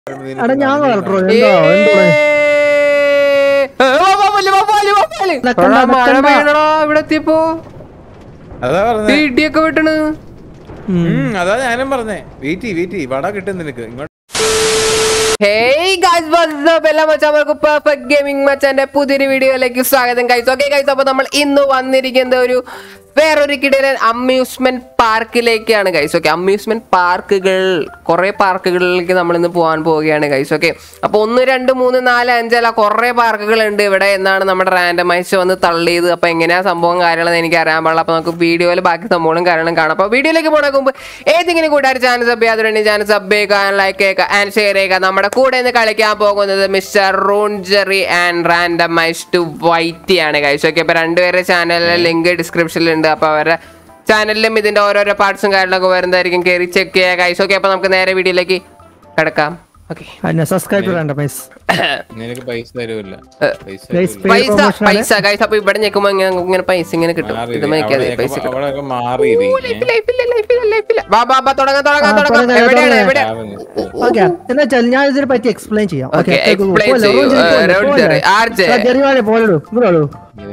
എടാ ഞാൻ വരട്ടോ എന്താ എന്താ നടക്കണ്ട, മഴ നടക്കണ്ട. പെയ്യണടാ ഇവിടെ എത്തിയപ്പോ അതാ പറഞ്ഞേ ഇടിയൊക്കെ വിട്ടണ് ഉം, അതാ ഞാനും പറഞ്ഞേ വീട്ടി വീട്ടി വട കിട്ടും നിനക്ക് ഇങ്ങോട്ട് ഹേയ് ഗൈസ് വാട്ട്സ് അപ്പ് എല്ലാ മച്ചാമാർക്കും പെർഫെക്റ്റ് ഗെയിമിംഗ് മച്ചാന്റെ പുതിയൊരു വീഡിയോയിലേക്ക് സ്വാഗതം ഗൈസ് ഓക്കെ ഗൈസ് അപ്പോൾ നമ്മൾ ഇന്ന് വന്നിരിക്കുന്നത് ഒരു വേറൊരു കിടലൻ അമ്യൂസ്മെന്റ് പാർക്കിലേക്കാണ് ഗൈസ് ഓക്കെ അമ്യൂസ്മെന്റ് പാർക്കുകൾ കുറെ പാർക്കുകളിലേക്ക് നമ്മൾ ഇന്ന് പോകാൻ പോവുകയാണ് ഗൈസ് ഓക്കെ അപ്പോൾ ഒന്ന് രണ്ട് മൂന്ന് നാല് അഞ്ചല്ല കുറെ പാർക്കുകൾ ഉണ്ട് ഇവിടെ എന്നാണ് നമ്മുടെ റാൻഡമൈസ് വന്ന് തള്ളിയത് അപ്പോൾ എങ്ങനെയാ സംഭവം കാര്യങ്ങളെന്ന് എനിക്ക് അറിയാൻ പാടില്ല അപ്പോൾ നമുക്ക് വീഡിയോയിൽ ബാക്കി സംഭവങ്ങളും കാര്യങ്ങളും കാണാം അപ്പോൾ വീഡിയോയിലേക്ക് പോകണ മുമ്പ് ഏതെങ്കിലും കൂട്ടുകാർ ചാനൽ സബ് ചെയ്യാതെ ചാനൽ സബ് ചെയ്യുക ലൈക്ക് ചെയ്യുക ആൻഡ് ഷെയർ ചെയ്യുക നമ്മുടെ കൂടെ നിന്ന് കളിക്കാൻ പോകുന്നത് മിസ്റ്റർ റൂൺജെറി ആൻഡ് റാൻഡമൈസ് ടു വൈറ്റി ആണ് കഴിച്ചു ഓക്കെ അപ്പോൾ രണ്ടുപേരുടെ ചാനലിലെ ലിങ്ക് ഡിസ്ക്രിപ്ഷനിലുണ്ട് അപ്പോൾ അവരുടെ ചാനലിലും ഇതിന്റെ ഓരോരോ പാർട്സും കാര്യങ്ങളൊക്കെ വരുന്നതായിരിക്കും കയറി ചെക്ക് ചെയ്യുക കഴിച്ചു ഓക്കെ അപ്പോൾ നമുക്ക് നേരെ വീഡിയോയിലേക്ക് കിടക്കാം ഓക്കെ അതിനെ സബ്സ്ക്രൈബ് ചെയ്യണ്ട പൈസ നിനക്ക് പൈസ തരൂല്ല പൈസ Guys, തരൂല്ല. പൈസ promotion ആണ്. പൈസ കഴിച്ചു അപ്പോൾ ഇവിടെ ഞെക്കുമ്പോൾ ഇങ്ങനെ ഇങ്ങനെ പൈസ ഇങ്ങനെ കിട്ടും മാറി ഇത് മേക്കാതെ അവിടെയൊക്കെ പൈസ കിട്ടും അവിടെയൊക്കെ മാറി ലൈഫില്ല ലൈഫില്ല ലൈഫില്ല ലൈഫില്ല വാ വാ വാ തുടങ്ങാം തുടങ്ങാം ആ, തുടങ്ങാം തുടങ്ങാം, എവിടെയാണ് തുടങ്ങാം. എവിടെ ഓക്കെ എന്നാ വെച്ചാൽ ഞാൻ ഇതിനെ പറ്റി എക്സ്പ്ലെയിൻ ചെയ്യാം Okay, explain ചെയ്യൂ. ഏ, റോഡ് ജെറി, ആർജെ. ജെറിവാനെ പോലോ ഇങ്ങോട്ടോ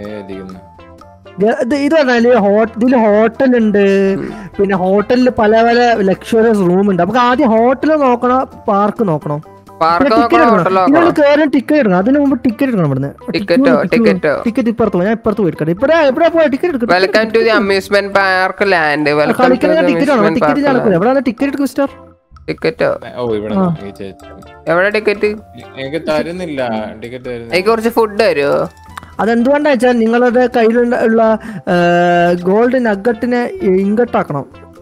ഇത് ഇത് പറഞ്ഞാല് ഹോട്ട് ഇതിൽ ഹോട്ടൽ ഉണ്ട് പിന്നെ ഹോട്ടലിൽ പല പല ലക്ഷറിയസ് റൂം ഉണ്ട് നമുക്ക് ആദ്യം ഹോട്ടൽ നോക്കണോ പാർക്ക് നോക്കണം പാർക്ക് ടിക്കറ്റ് നോക്കണോ എടുക്കണം ഹോട്ടൽ ഇതിന് നോക്കണോ കയറി ടിക്കറ്റ് എടുക്കണം അതിന് മുമ്പ് ടിക്കറ്റ് എടുക്കണം ഇവിടുന്ന് ടിക്കറ്റോ ടിക്കറ്റോ ടിക്കറ്റ് ഇപ്പുറത്ത് പോയി ഞാൻ ഇപ്പുറത്ത് പോയി എടുക്കട്ടെ ഇപ്പഴേ എവിടെ പോയി ടിക്കറ്റ് എടുക്കണം welcome to the amusement park land welcome to കളിക്കുന്ന ദി ടിക്കറ്റ് ആണോ അമ്യൂസ്മെന്റ് ടിക്കറ്റ് പാർക്ക് നടക്കില്ല എവിടെയാണ് ടിക്കറ്റ് എടുക്കും മിസ്റ്റർ ടിക്കറ്റോ ഓ ഇവിടെ ആ. ഈ ചേച്ചി. എവിടെ ടിക്കറ്റ് എനിക്ക് തരുന്നില്ല ടിക്കറ്റ് തരുന്നില്ല എനിക്ക് കുറച്ച് ഫുഡ് തരുമോ അതെന്തുകൊണ്ടാ വെച്ചാൽ നിങ്ങളുടെ കയ്യിലുള്ള ഗോൾഡ് നഗട്ടിനെ ഇങ്കട്ടാക്കണം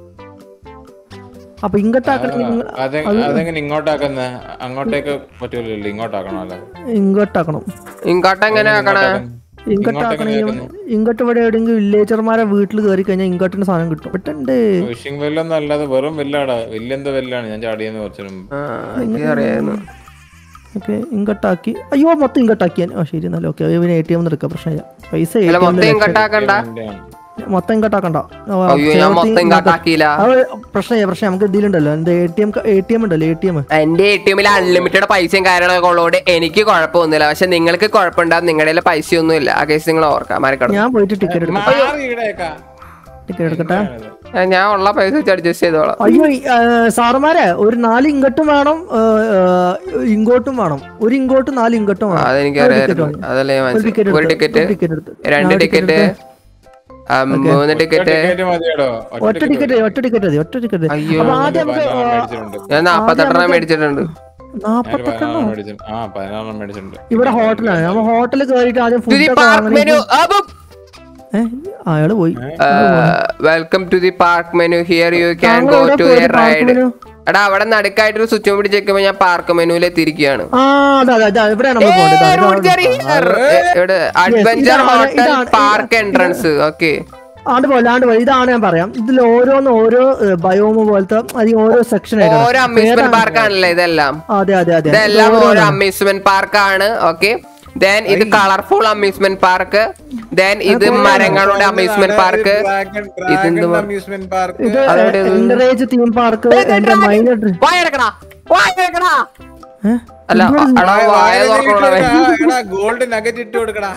അപ്പൊ ഇങ്കട്ടാക്കണമെങ്കിൽ നിങ്ങൾ അതെ അതെങ്ങനെ ഇങ്ങോട്ടാക്കുന്ന അങ്ങോട്ടേക്ക് പറ്റൂലല്ലോ ഇങ്ങോട്ടാക്കണോ അല്ലേ ഇങ്കട്ടാക്കണം ഇങ്ങോട്ട് എങ്ങനെ ആക്കണേ ഇങ്കട്ടാക്കണമെങ്കിൽ ഇങ്കട്ട് ഇവിടെ എവിടെയെങ്കിലും വില്ലേജർമാരെ വീട്ടിൽ കയറി കഴിഞ്ഞാൽ ഇങ്കട്ടിന് സാധനം കിട്ടും പെട്ടുണ്ട് ഫിഷിംഗ് വെല്ലൊന്നും അല്ലാതെ വെറും വെല്ലാടാ വലിയെന്ത വെല്ലാണ് ഞാൻ ചാടിയെന്ന് കുറച്ചു മുമ്പ് ആ, എനിക്ക് അറിയായിരുന്നു ഓക്കെ ഇങ്കട്ടാക്കി അയ്യോ മൊത്തം ഇങ്കട്ടാക്കി ഞാൻ. ഓ ശരി എന്നാലും ഓക്കെ ഇവന് എ ടി എം എടുക്കാം പ്രശ്നമില്ല പൈസ അല്ല ATM ല് മൊത്തം ഇങ്ങോട്ടാക്കണ്ട എന്റെയാണ്. മൊത്തം ഇങ്കട്ടാക്കണ്ട അയ്യോ ഞാൻ മൊത്തം ഇങ്ങോട്ടാക്കിയില്ല പ്രശ്നമില്ല പ്രശ്നം നമുക്ക് ഇതിലുണ്ടല്ലോ എന്താ A T M A T M ഉണ്ടല്ലോ എ ടി എം എന്റെ എ ടി എമ്മിൽ അൺലിമിറ്റഡ് പൈസയും കാര്യങ്ങളൊക്കെ ഉള്ളതുകൊണ്ട് എനിക്ക് കുഴപ്പമൊന്നുമില്ല പക്ഷെ നിങ്ങൾക്ക് കുഴപ്പമുണ്ടാകും നിങ്ങളുടെ കയ്യിൽ പൈസയൊന്നും ഇല്ല ആ കേസ് നിങ്ങൾ ഓർക്കാം മാറിക്കടന്നു ഞാൻ പോയിട്ട് ടിക്കറ്റ് എടുക്കാം മാറി ഇവിടെയൊക്കെ ടിക്കറ്റ് എടുക്കട്ടെ ഞാൻ ഉള്ള പൈസ വെച്ച് അഡ്ജസ്റ്റ് ചെയ്തോളാം അയ്യോ ഈ, ആ, സാറുമാരെ ഒരു നാല് ഇങ്ങോട്ടും വേണം ആ, ആ, ഇങ്ങോട്ടും വേണം ഒരു ഇങ്ങോട്ടും നാല് ഇങ്ങോട്ടും വേണം അതെനിക്ക് ഒരു അറിയായിരുന്നു ticket വേണം. അതല്ലേ ഞാൻ ഒരു ടിക്കറ്റ് മനസ്സിലായി. ഒരു ടിക്കറ്റ് ഒരു ടിക്കറ്റ് എടുത്ത് രണ്ട് ഞാൻ ടിക്കറ്റ് ടിക്കറ്റ് മൂന്ന് ടിക്കറ്റ് ടിക്കറ്റ് മതിയടോ ഒറ്റ ടിക്കറ്റ് ഒറ്റ ടിക്കറ്റ് മതി ഒറ്റ ടിക്കറ്റ് അയ്യോ. അപ്പൊ ആദ്യം നമുക്ക് പതിനാറെണ്ണം മേടിച്ചിട്ടുണ്ട് ഞാൻ നാപ്പത്തെട്ടെണ്ണം മേടിച്ചിട്ടുണ്ട് ഞാൻ നാപ്പത്തെട്ടെണ്ണോ പതിനാറെണ്ണം മേടിച്ചിട്ടുണ്ട് ആ പതിനാറെണ്ണം മേടിച്ചിട്ടുണ്ട് ഇവിടെ ഹോട്ടലാണ് നമ്മൾ ഹോട്ടലിൽ കയറിയിട്ട് ആദ്യം To the food park menu. അപ്പൊ അയാള് പോയി welcome to the park menu here you can താങ്കൾ ഗോ എവിടെ ടു പോയി ദി park റൈഡ് menu? എടാ അവിടെ നടുക്കായിട്ടൊരു സ്വിച്ച് പിടിച്ചേക്കുമ്പോ ഞാൻ പാർക്ക് മെനുവിൽ എത്തിയിരിക്കുകയാണ് ആ അതെ അതെ അതെ ഇവിടെയാണ് നമ്മൾ പോകേണ്ടത് അഡ്വഞ്ചർ ഇതാണ്- ഹോട്ടൽ ഇതാണ്- പാർക്ക് എൻട്രൻസ് ഓക്കെ ആണ്ട് പോലെ ആണ്ട് പോലെ ഇതാണ് ഞാൻ പറയാം ഇതിൽ ഓരോന്ന് ഓരോ ബയോമ് പോലത്തെ അല്ലെങ്കിൽ ഓരോ സെക്ഷൻ ഓരോ അമ്യൂസ്മെന്റ് പാർക്കാണല്ലേ ഇതെല്ലാം അതെ അതെ അതെ ഇതെല്ലാം ഓരോ അമ്യൂസ്മെന്റ് പാർക്കാണ് ഓക്കെ ദെൻ ഇത് കളർഫുൾ അമ്യൂസ്മെന്റ് പാർക്ക് ദെൻ ഇത് മരങ്ങളുടെ അമ്യൂസ്മെന്റ് പാർക്ക് ഇതെന്ത് അമ്യൂസ്മെന്റ് പാർക്ക് ഇത് അതെവിടെ ഇത്? എൻകറേജ് തീം പാർക്ക് എന്റെ മൈനർ വായടക്കടാ വായടക്കടാ അല്ല അടാ വായ തുറക്കണേ ഗോൾഡ് നഗറ്റ് ഇട്ട് കൊടുക്കടാ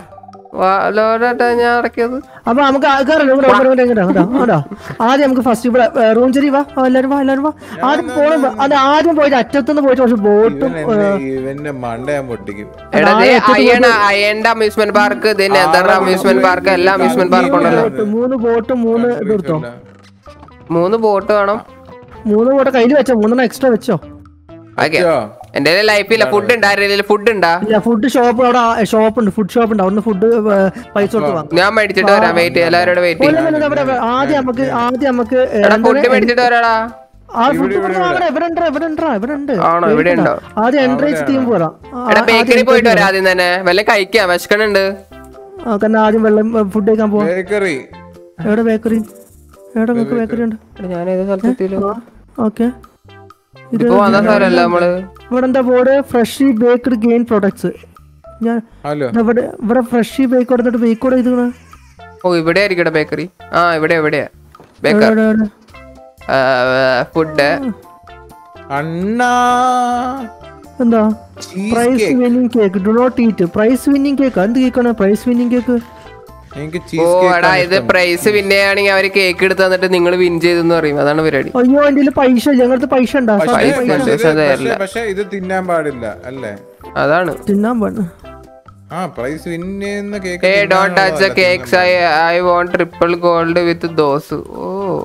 ലോഡാ ഞാൻ അടക്കിയത് അപ്പൊ നമുക്ക് ആൾക്കാരല്ലോ ഇവിടെ ഇവിടെ ഇവിടെ ഇങ്ങോട്ടാ, ഇങ്ങോട്ടാ, ഇങ്ങോട്ടാ. ആദ്യം നമുക്ക് ഫസ്റ്റ് ഇവിടെ റൂം ചെരി വാ ആ, എല്ലാരും വാ എല്ലാരും വാ ആദ്യം പോണം അത് ആദ്യം പോയിട്ട് അറ്റത്തുനിന്ന് പോയിട്ട് കുറച്ച് ബോട്ടും ഇവൻ എന്നെ- ഇവന്റെ മണ്ട ഞാൻ പൊട്ടിക്കും എടാ ദേ അയ്യണ അയ്യന്റെ അമ്യൂസ്മെന്റ് പാർക്ക് ദേ നെതർ അമ്യൂസ്മെന്റ് പാർക്ക് എല്ലാ അമ്യൂസ്മെന്റ് പാർക്ക് ഉണ്ടല്ലോ മൂന്ന് ബോട്ടും മൂന്ന് ഇത് എടുത്തോ മൂന്ന് ബോട്ട് വേണം മൂന്ന് ബോട്ട് കയ്യിൽ വെച്ചോ മൂന്നെണ്ണം എക്സ്ട്രാ വെച്ചോ ഓക്കെ എന്റെ ലൈഫില്ല ഫുഡ് ഉണ്ടാ ഫുഡ് ഉണ്ടാ ഇല്ല ഫുഡ് ഷോപ്പ് അവിടെ ഷോപ്പ് ഉണ്ട് ഫുഡ് ഷോപ്പ് ഉണ്ട് അവിടുന്ന് ഫുഡ് പൈസ കൊടുത്ത് വാങ്ങാം ഞാൻ മേടിച്ചിട്ട് വരാം വെയിറ്റ് എല്ലാവരോടും വെയിറ്റ് ഇല്ല, ഇല്ല, ഇല്ല, ഇവിടെ, ഇവിടെ. ആദ്യം നമുക്ക് ആദ്യം നമുക്ക് ഏ, എടാ ഫുഡ് മേടിച്ചിട്ട് വരാടാ ആ ഫുഡ് ഇവിടെ വാങ്ങണം ഇവിടെ ഉണ്ട് ഇവിടെ ഉണ്ട് ഇവിടെ ഉണ്ട് ആണോ ഇവിടെ ഉണ്ടോ ആദ്യം എൻട്രേസ് തീം പോരാം എടാ ബേക്കറി പോയിട്ട് വരാം ആദ്യം തന്നെ വല്ല കഴിക്കാം വിശക്കണുണ്ട് കാരണം ആദ്യം വെള്ളം ഫുഡ് കഴിക്കാൻ പോവാം ബേക്കറി എവിടെ ബേക്കറി എവിടെ നിങ്ങൾക്ക് ബേക്കറി ഉണ്ട് ഞാൻ ഏത് സ്ഥലത്തെത്തിയില്ലോ ഓക്കെ ഇത് ഇപ്പൊ വന്ന സ്ഥലമല്ല നമ്മള് ഇവിടെ എന്താ board freshly baked grain products ഞാൻ ഹലോ ദാ ഇവിടെ ഇവിടെ ഫ്രഷി ബേക്ക് കൊടുത്തിട്ട് ബേക്ക് കൂടെ ഇത് ഓ ഇവിടെ ആയിരിക്കട്ടെ ബേക്കറി ആ ഇവിടെ എവിടെയാ ബേക്കർ ഫുഡ് അണ്ണാ എന്താ Cheese prize cake. Winning cake do not eat prize winning cake എന്ത് കേക്കാണ് പ്രൈസ് വിന്നിംഗ് കേക്ക് എനിക്ക് ഓ ചീസ് എടാ ഇത് പ്രൈസ് വിൻ ചെയ്യുകയാണെങ്കിൽ അവര് കേക്ക് എടുത്ത് തന്നിട്ട് നിങ്ങൾ വിൻ ചെയ്തെന്ന് പറയും അതാണ് പരിപാടി അയ്യോ എന്റെ പൈസ ഇല്ല ഞങ്ങൾക്ക് പൈസ ഉണ്ടാ പൈസ ഉണ്ട്. പൈസ തരില്ല. പക്ഷെ ഇത് തിന്നാൻ പാടില്ല അല്ലേ അതാണ് തിന്നാൻ പാടില്ല ആ പ്രൈസ് വിൻ ചെയ്യുന്ന കേക്ക് ഏ don't touch cakes I I won't triple gold with those ഓ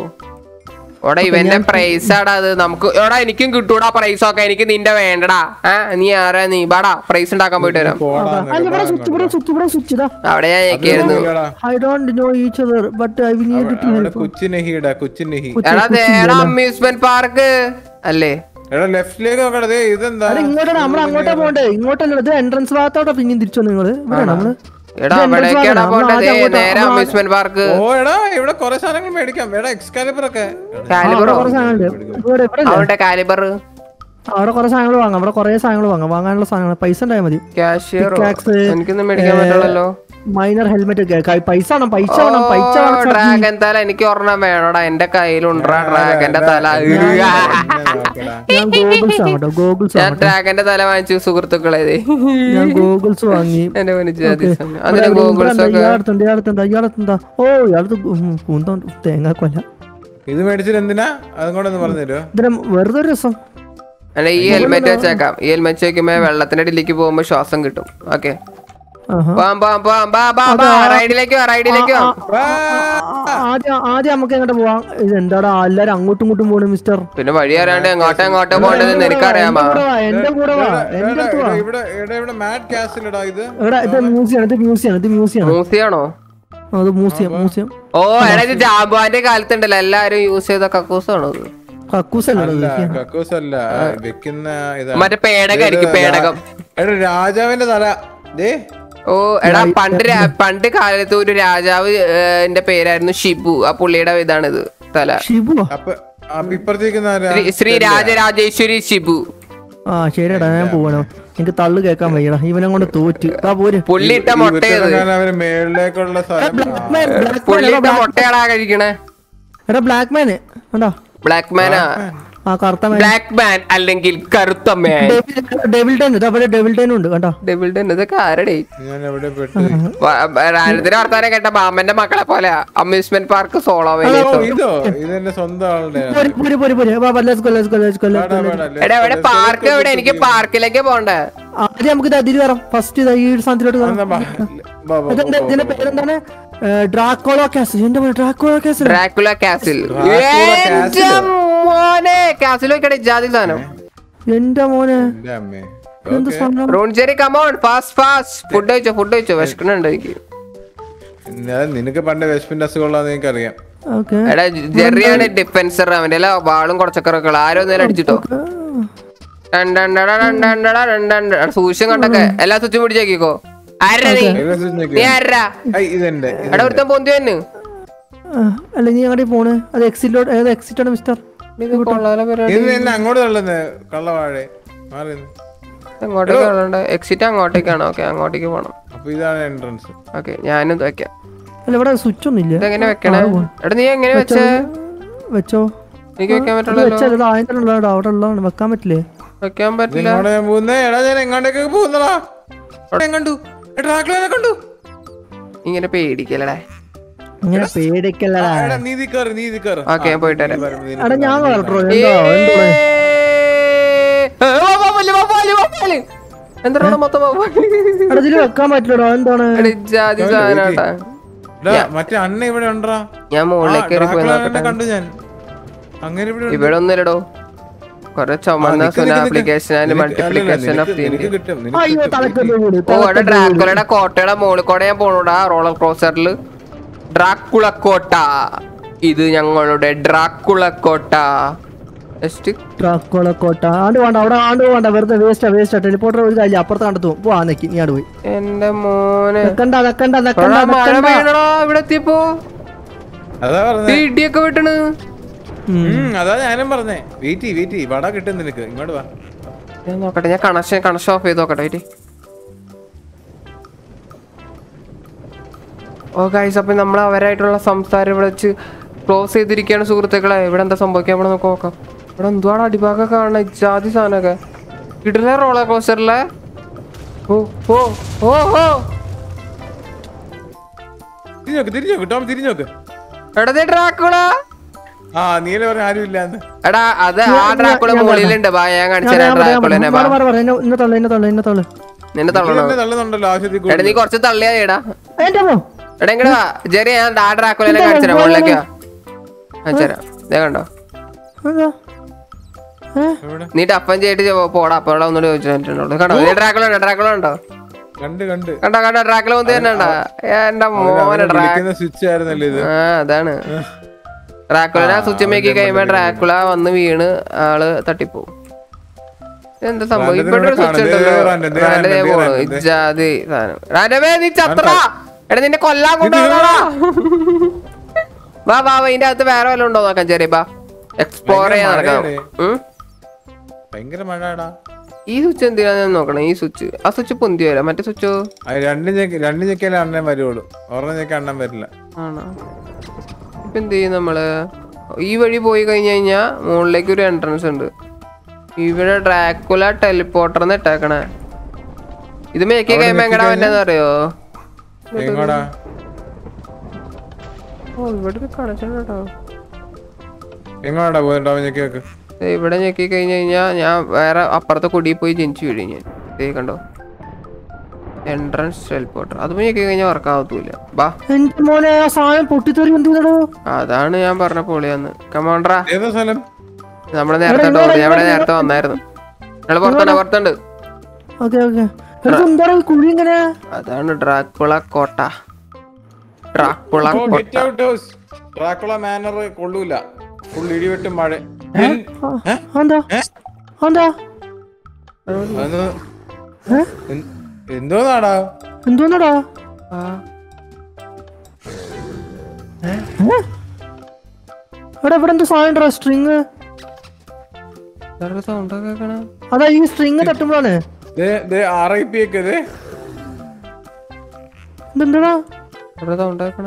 ഓടാ ഇവന്റെ പ്രൈസ് ആടാ അത് നമുക്ക് എടാ എനിക്കും കിട്ടൂടാ പ്രൈസ് ഒക്കെ എനിക്ക് നിന്റെ വേണ്ടടാ ആ നീ ആരാ നീ ബാടാ പ്രൈസ് ഉണ്ടാക്കാൻ പോയിട്ട് വരാം അല്ല ഇവിടെ സ്വിച്ച് ഇവിടെ സ്വിച്ച് ഇവിടെ സ്വിച്ച് ഇതാ അവിടെ ഞാൻ ഞെക്കിയായിരുന്നു I don't know each other but I will need to അവിടെ കുച്ചിനെഹിടാ കുച്ചിനെഹി എടാ ദേടാ അമ്യൂസ്മെന്റ് പാർക്ക് അല്ലേ എടാ ലെഫ്റ്റിലേക്ക് നോക്കടാ ദേ ഇതെന്താ അത് ഇങ്ങോട്ടാണ് നമ്മൾ അങ്ങോട്ടാ പോണ്ടേ ഇങ്ങോട്ടല്ല ഇത് എൻട്രൻസ് ഭാഗത്തോട്ടാ പിന്നെയും തിരിച്ചു നിങ്ങള് ഇവിടെ നമ്മള് എടാ ഇത് entrance അവിടേക്കാടാ ഭാഗമാണ്. പോണ്ടേ നമ്മൾ ദേ, ആദ്യം നേരെ അങ്ങോട്ടാ- അമ്യൂസ്മെന്റ് പാർക്ക് ഓ എടാ ഇവിടെ കുറെ സാധനങ്ങൾ മേടിക്കാം എടാ എക്സ്കാലിബർ ഒക്കെ ആ, കാലിബറോ അവിടെ കുറേ സാധനങ്ങളുണ്ട് ഇവിടെ ഇവിടെ ഇല്ലേ? അവന്റെ കാലിബർ അവിടെ കുറെ സാധനങ്ങൾ വാങ്ങാം അവിടെ കുറെ സാധനങ്ങൾ വാങ്ങാം വാങ്ങാനുള്ള സാധനങ്ങൾ പൈസ ഉണ്ടായാൽ മതി കാഷ്യറോ Pickaxe, എനിക്കൊന്നും മേടിക്കാൻ പറ്റുള്ളല്ലോ മൈനർ ഹെൽമെറ്റ് ഒക്കെ പൈസ വേണം പൈസ വേണം പൈസ വേണം സർ. ഡ്രാഗൻ തല എനിക്ക് ഒരെണ്ണം വേണോടാ എന്റെ കയ്യിലുണ്ടാ ഡ്രാഗന്റെ തല പിന്നെ നോക്കടാ. ഞാൻ ഗോഗിൾസ് വാങ്ങട്ടോ ഗോഗിൾസ് ഞാൻ ഡ്രാഗന്റെ തല വാങ്ങിച്ചു സുഹൃത്തുക്കളെ ദേ. ഞാൻ ഗോഗിൾസ് വാങ്ങി എന്റെ മുന്നിൽ അതിന് ഗൂഗിൾസ് ഒക്കെ ഇയാളത്തുണ്ട് ഇയാളത്തുണ്ട് ഇയാളത്തുണ്ടാ ഓ ഇയാളത്ത് പൂന്തോ തേങ്ങാക്കൊല്ല ഇത് മേടിച്ചിട്ട് എന്തിനാ അതും കൂടെ ഒന്ന് പറഞ്ഞു തരുമോ ഇതിന് വെറുതെ ഒരു രസം അല്ല ഈ ഹെൽമെറ്റ് വെച്ചേക്കാം ഈ ഹെൽമെറ്റ് വെക്കുമ്പോ വെള്ളത്തിന്റെ അടിയിലേക്ക് പോകുമ്പോ ശ്വാസം കിട്ടും ഓക്കെ ആഹാ. പോവാം പോവാം പോവാം ബാ ബാ ബാ റൈഡിലേക്ക് വാ റൈഡിലേക്ക് വാ ആ, ആദ്യം ആദ്യം നമുക്ക് എങ്ങോട്ട് പോവാം ഇത് എന്താടാ എല്ലാരും അങ്ങോട്ടും ഇങ്ങോട്ടും പോണു മിസ്റ്റർ പിന്നെ വഴി അറിയാണ്ട് എങ്ങോട്ടോ എങ്ങോട്ടോ പോകേണ്ടതെന്ന് എനിക്കറിയാമോ എന്റെ കൂടെ വാ, എന്റെ കൂടെ വാ എന്റെ എടാ, അടുത്ത് വാ എടാ, ഇവിടെ എടാ, ഇവിടെ മാറ്റ് കാസിൽ ഇടാ ഇത് എടാ ഇത് മ്യൂസിയം ഇത് മ്യൂസിയം ഇത് മ്യൂസിയം മൂസിയാണോ അത് മ്യൂസിയം മ്യൂസിയം ഓ എടാ ഇത് ജാബുവാന്റെ കാലത്തുണ്ടല്ലോ എല്ലാരും യൂസ് ചെയ്ത കക്കൂസാണോ ഇത് കക്കൂസല്ലേ അല്ല കക്കൂസ് അല്ല വെക്കുന്ന ഇതാ മറ്റേ പേടകം ആയിരിക്കും പേടകം എടാ രാജാവിന്റെ തല ദേ ഓ എടാ പണ്ട് രാ- പണ്ട് കാലത്ത് ഒരു രാജാവ് എന്റെ പേരായിരുന്നു ഷിബു ആ പുള്ളിയുടെ ഇതാണിത് തല ഷിബു അപ്പൊ അപ്പൊ ഇപ്പുറത്തേക്കുന്ന ആരാ? ശ്രീ- ശ്രീ രാജരാജേശ്വരി ഷിബു ആ ശരിയടാ ഞാൻ പോവാണോ എനിക്ക് തള്ളു കേൾക്കാൻ വയ്യടാ ഇവനെ കൊണ്ട് തോറ്റ് ആ പോര് പുള്ളി ഇട്ട മുട്ടയത് ഇവറ്റകളെങ്ങാനും അവര് മേളിലേക്കുള്ള സ്ഥലം ബ്ലാക്ക് മാൻ ബ്ലാക്ക് പുള്ളി ഇട്ട മുട്ടയാടാ കഴിക്കണേ എടാ ബ്ലാക്ക് മാന് കണ്ടാ ബ്ലാക്ക് മാനാ ആ കറുത്ത മാൻ ബ്ലാക്ക് മാൻ അല്ലെങ്കിൽ കറുത്ത മാൻ ഡെവിൽ ടെൻ ഇതാ അവിടെ ഡെവിൽ ടെൻ ഉണ്ട് കണ്ടാ ഡബിൾഡ് ഇതൊക്കെ ആരടേ ഞാൻ എവിടെ പെട്ട് രാജത്തിന്റെ വർത്താനം കേട്ട മാമന്റെ മക്കളെ പോലെ അമ്യൂസ്മെന്റ് പാർക്ക് സോളോ ഓ, ഇതോ ഇതെന്റെ സ്വന്തം ആളുടെ പോര് പോര് പോര് പോര് വാ let's go let's go let's go let's go എടാ എവിടെ പാർക്ക് എവിടെ എനിക്ക് പാർക്കിലേക്ക് പോണ്ടേ ആദ്യം നമുക്ക് ഇത് അതിൽ കയറാം ഫസ്റ്റ് ഇതാ ഈ സാധനത്തിലോട്ട് കയറാം ഇതെന്താ ഇതിന്റെ പേരെന്താണ് ഡ്രാക്കോളോ കാസിൽ എന്റെ മോനെ Dracula castle Dracula castle Dracula മോനെ കാസിൽ വെക്കട്ടെ ജാതി സാധനം എന്റെ മോനെ അമ്മേ എന്ത് സാധനം റോൺചേരി കമോൺ ഫാസ്റ്റ് ഫാസ്റ്റ് ഫുഡ് കഴിച്ചോ ഫുഡ് കഴിച്ചോ വിശക്കണുണ്ട് എനിക്ക് ഞാൻ നിനക്ക് പണ്ട് വിശപ്പിന്റെ അസുഖമുള്ളതെന്ന് എനിക്കറിയാം ഓക്കെ എടാ ജെറിയാണ് ഡിഫൻസർ അവന്റെ എല്ലാ വാളും കുറച്ചൊക്കെ ആരോ നേരം അടിച്ചിട്ടോ സൂക്ഷ്യം കണ്ടൊക്കെ എല്ലാ സ്വിച്ചും പിടിച്ചേക്കോ ആരാ നീ ഏതാ switch ഞെക്കി? നീ ആരാ ഐ, ഇതെന്റെ ഇത് എടാ ഒരുത്തൻ പൊന്തി വന്നു അല്ല നീ അങ്ങോട്ട് പോണ് അത് എക്സിറ്റോട്ട് ഏത് എക്സിറ്റ് ആണ് മിസ്റ്റർ ഇത് എന്നെ അങ്ങോട്ട് തള്ളുന്നേ കള്ളവാഴെ മാറി നിന്ന്. എങ്ങോട്ടേക്ക് എക്സിറ്റ് അങ്ങോട്ടേക്കാണ് ഓക്കെ അങ്ങോട്ടേക്ക് പോണം അപ്പൊ ഇതാണ് എൻട്രൻസ് ഓക്കെ ഞാനും ഇത് വെക്കാം അല്ല ഇവിടെ സ്വിച്ച് ഒന്നും ഇല്ല ഇതെങ്ങനെ വെക്കണേ എടാ നീ എങ്ങനെ വെച്ചേ വെച്ചോ എനിക്ക് വെക്കാൻ ഇത് പറ്റുള്ളൂ വെച്ചാൽ ഇത് ആദ്യത്തെ ഉള്ളതാണ് അവിടെ ഉള്ളതാണ് വെക്കാൻ പറ്റില്ലേ വെക്കാൻ പറ്റില്ല ഇങ്ങോട്ട് ഞാൻ പോകുന്നേ എടാ ഞാൻ എങ്ങോട്ടേക്ക് പോകുന്നടാ അവിടെ കണ്ടു ഡ്രാക്കുളനെ കണ്ടു ഇങ്ങനെ പേടിക്കലടേ ഇങ്ങനെ പേടിക്കല്ലടാ എടാ നീതി കയറി നീതി കയറി ഓക്കെ ഞാൻ പോയിട്ട് വരാം എടാ ഞാൻ കളട്ടോ എന്താ എന്തോ എന്താണ് മൊത്തം വവ്വാല്? എടാ ഇതില് വെക്കാൻ പറ്റില്ലടോ എന്താണ് എടാ, ജാതി സാധനാട്ടാ എടാ മറ്റേ അണ്ണ ഇവിടെ ഉണ്ടാ ഞാൻ മുകളിലേക്ക് കയറി പോയി നോക്കട്ടെ കണ്ടു ഞാൻ അങ്ങനെ ഇവിടെ ഉണ്ട്. ഇവിടെ ഒന്നുമില്ലടോ കൊറേ ആ, ചുമന്ന നിക്ക് നിക്ക് നിക്ക്. ആപ്ലിക്കേഷൻ ആൻഡ് നിനക്ക് മൾട്ടിപ്ലിക്കേഷൻ അല്ലല്ല, ഓഫ് ദി നിനക്ക് കിട്ടും നിനക്ക് അയ്യോ കിട്ടും. തലക്കൊന്ന് വീട് ഓ അവിടെ ഡ്രാക്കുലയുടെ കോട്ടയുടെ മുകളിൽ കൂടെ ഞാൻ പോണൂടാ റോളർ ക്രോസറിൽ ഡ്രാക്കുള കോട്ട ഇത് ഞങ്ങളുടെ ഡ്രാക്കുള കോട്ട ജസ്റ്റ് ട്രാക്കോള കോട്ട ആണ്ട് വേണ്ട അവിടെ ആണ്ട് വേണ്ട വെറുതെ വേസ്റ്റാ വേസ്റ്റാ ടെലിപ്പോർട്ടർ ഒരു കാര്യം അപ്പുറത്ത് കണ്ടെത്തു പോവാ നെക്കി നീ ആട് പോയി എന്റെ മോനെ വെക്കണ്ട വെക്കണ്ട എടാ, വെക്കണ്ട മഴ വെക്കണ്ട പെയ്യണടാ ഇവിടെ എത്തിയപ്പോ അതാ ഈ പറഞ്ഞേ ഇടിയൊക്കെ വിട്ടണ് ഉം, അതാ ഞാനും പറഞ്ഞേ വെയിറ്റ് വെയിറ്റ് വട കിട്ടും നിനക്ക് ഇങ്ങോട്ട് വാ ഞാൻ നോക്കട്ടെ ഞാൻ കണക്ഷൻ കണക്ഷൻ ഓഫ് ചെയ്ത് നോക്കട്ടെ വെയിറ്റ് ഓ ഗൈസ് അപ്പൊ നമ്മൾ അവരായിട്ടുള്ള സംസാരം ഇവിടെ വെച്ച് ക്ലോസ് ചെയ്തിരിക്കുകയാണ് സുഹൃത്തുക്കളെ ഇവിടെ എന്താ സംഭവിക്കാൻ ഇവിടെ നമുക്ക് നോക്കാം ഇവിടെ എന്തുവാണ് അടിഭാഗമൊക്കെ കാണുന്നത് ജാതി സാധനമൊക്കെ കിടില റോളർ കോസ്റ്ററിലെ ഓ ഓ ഓ ഓ തിരിഞ്ഞോക്ക് തിരിഞ്ഞോക്ക് ടോം തിരിഞ്ഞോക്ക് എടേ ഡ്രാക്കുള ആ നീല പറഞ്ഞ ആരും ഇല്ലാന്ന് എടാ അത് ആ ഡ്രാക്കുള മുകളിലുണ്ട് ബാ ഞാൻ കാണിച്ചു തരാം ഡ്രാക്കുളനെ ബാ എന്നെ തള്ളു എന്നെ തള്ളു എന്നെ തള്ളു നിന്നെ തള്ളണോ എന്നെ തള്ളുന്നുണ്ടല്ലോ ആവശ്യത്തിൽ എടാ നീ കുറച്ച് തള്ളിയാ എടാ എന്റെ പോ എടാ ഇങ്ങട് വാ ജെറി ഞാൻ ആ ഡ്രാക്കുളനെ കാണിച്ചു തരാം മുകളിലേക്ക് കാണിച്ചു തരാം ഇതേ കണ്ടോ എന്താ ഏ എവിടെ നീ ടപ്പൻ ചെയ്തിട്ട് ചെ- പോടാ അപ്പോൾ ഒന്നുകൂടി ചോദിച്ചിട്ടുണ്ടോ കണ്ടോ നീ ഡ്രാക്കുള ഉണ്ടോ ഡ്രാക്കുള ഉണ്ടോ കണ്ട് കണ്ട് കണ്ടോ കണ്ടോ ഡ്രാക്കുള വന്ന് തന്നെ ഉണ്ടോ എന്റെ മോനെ ഡ്രാ വിളിക്കുന്ന സ്വിച്ച് ആയിരുന്നല്ലോ ഇത് ആ അതാണ് ഡ്രാക്കുളനെ സ്വിച്ച് മേക്കി കഴിയുമ്പോ ഡ്രാക്കുള വന്ന് വീണ് ആള് തട്ടിപ്പോവും എന്താ സംഭവം റാൻഡത്തിന് ഇവിടെ ഒരു ഇവിടെ സ്വിച്ച് കാണും. ഉണ്ടല്ലോ ദേ റാൻഡ്, ദേ റാൻഡ് ദേ റാൻഡ്, ദേ പോണു റാൻഡ്, ദേ. ഇജാതി സാധനം റാൻഡമേ നീ ചത്രടാ എടാ നിന്നെ കൊല്ലാൻ കൊണ്ടുപോകണടാ വാ വാ വാ, ഇതിന്റെ അകത്ത് വേറെ വല്ലതും ഉണ്ടോ നോക്കാം ചെറിയ ബാ എക്സ്പ്ലോർ ചെയ്യാൻ ഭയങ്കര നടക്കാം മഴയാടേ. ഉം? ഭയങ്കര മഴടാ ഈ സ്വിച്ച് എന്തിനാ ഞാൻ നോക്കണം ഈ സ്വിച്ച് ആ സ്വിച്ച് പൊന്തി വരാം മറ്റേ സ്വിച്ചോ രണ്ട് ഞെക്കി രണ്ട് ഞെക്കിയാലേ അണ്ണൻ വരുള്ളൂ ഒരെണ്ണം ഞെക്കി അണ്ണൻ വരില്ല ആണോ ഇപ്പൊ എന്ത് ചെയ്യും നമ്മള് ഈ വഴി പോയി കഴിഞ്ഞു കഴിഞ്ഞാ മുകളിലേക്ക് ഒരു എൻട്രൻസ് ഉണ്ട് ഇവിടെ ഡ്രാക്കുല ടെലിപ്പോർട്ടർന്ന് ഇട്ടേക്കണേ ഇത് മേക്കി കഴിയുമ്പോ എങ്ങടാ പറ്റുന്ന അറിയോ എങ്ങോടാ ഓ ഇവിടെ ഒരു കണക്ഷൻ കേട്ടോ എങ്ങോടാ പോയിട്ടോ ഞെക്കി വെക്ക് ദേ ഇവിടെ ഞെക്കി കഴിഞ്ഞു കഴിഞ്ഞാ ഞാൻ വേറെ അപ്പുറത്തെ കുടിയിൽ പോയി ജനിച്ചു വീഴും ഞാൻ ദേ കണ്ടോ എൻട്രൻസ് ടെലിപ്പോർട്ടർ അത് ഞെക്കി കഴിഞ്ഞാൽ വർക്കാവത്തൂല ബാ എന്റെ മോനെ ആ സാധനം പൊട്ടിത്തെറി എന്തിനോ അതാണ് ഞാൻ പറഞ്ഞ പൊളിയാന്ന് കമോണ്ടറാ ഏതാ സ്ഥലം നമ്മള് നേരത്തെ ഡോർ ഞാൻ ഇവിടെ നേരത്തെ വന്നായിരുന്നു ഞങ്ങള് പുറത്തുണ്ട് പുറത്തുണ്ട് ഓക്കെ ഓക്കെ എന്താ കുഴി ഇങ്ങനെ അതാണ് ഡ്രാക്കുള കോട്ട ഡ്രാക്കുള ഓ കോട്ട get out house Dracula manor കൊള്ളൂല ഫുൾ ഇടിവെട്ടും മഴ ആ, എന്താ എന്താ ഏ? എന്തോന്നാടാ എന്തോന്നടാ ആ, എടാ ഇവിടെ എന്താ സാധനം സ്ട്രിങ് ഇതാരുടെ sound ഒക്കെ കേൾക്കണെ? അതാ ഈ സ്ട്രിങ് തട്ടുമ്പോഴാണ് ആർ ഐ പി ഒക്കെ ഇത് ഇതെന്താടാ ഇതാരുടെ sound കേൾക്കണെ?